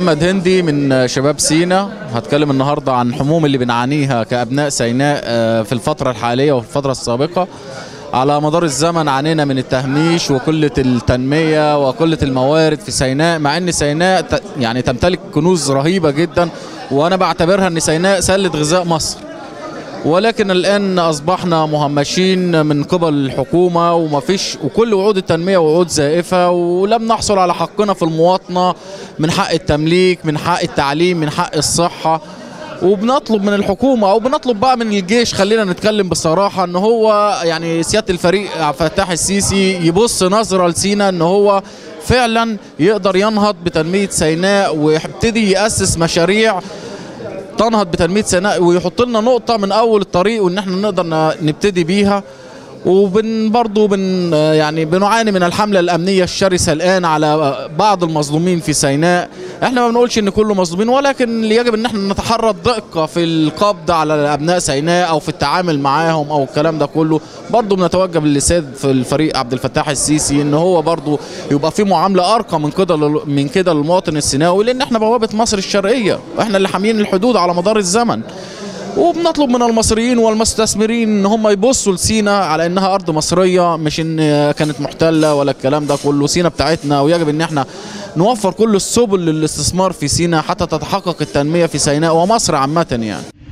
محمد هندي من شباب سينا هتكلم النهارده عن الحموم اللي بنعانيها كابناء سيناء آه، في الفتره الحاليه وفي الفتره السابقه على مدار الزمن عانينا من التهميش وقله التنميه وقله الموارد في سيناء مع ان سيناء ت- يعني تمتلك كنوز رهيبه جدا وانا بعتبرها ان سيناء سله غذاء مصر ولكن الان اصبحنا مهمشين من قبل الحكومه ومفيش وكل وعود التنميه وعود زائفه ولم نحصل على حقنا في المواطنه من حق التمليك من حق التعليم من حق الصحه وبنطلب من الحكومه او بنطلب بقى من الجيش خلينا نتكلم بصراحه ان هو يعني سياده الفريق عبد الفتاح السيسي يبص نظره لسينا ان هو فعلا يقدر ينهض بتنميه سيناء ويبتدي ياسس مشاريع تنهض بتنميه سيناء ويحط لنا نقطه من اول الطريق وان احنا نقدر ن- نبتدي بيها وبن برضه بن يعني بنعاني من الحمله الامنيه الشرسه الان على بعض المظلومين في سيناء احنا ما بنقولش ان كله مظلومين ولكن اللي يجب ان احنا نتحرى الدقه في القبض على ابناء سيناء او في التعامل معاهم او الكلام ده كله برضه بنتوجب للسيد في الفريق عبد الفتاح السيسي ان هو برضه يبقى في معامله ارقى من كده لل- من كده للمواطن السيناوي لان احنا بوابه مصر الشرقيه واحنا اللي حاميين الحدود على مدار الزمن وبنطلب من المصريين والمستثمرين ان هم يبصوا لسينا على انها ارض مصريه مش ان كانت محتله ولا الكلام ده كله سينا بتاعتنا ويجب ان احنا نوفر كل السبل للاستثمار في سينا حتى تتحقق التنميه في سيناء ومصر عامه يعني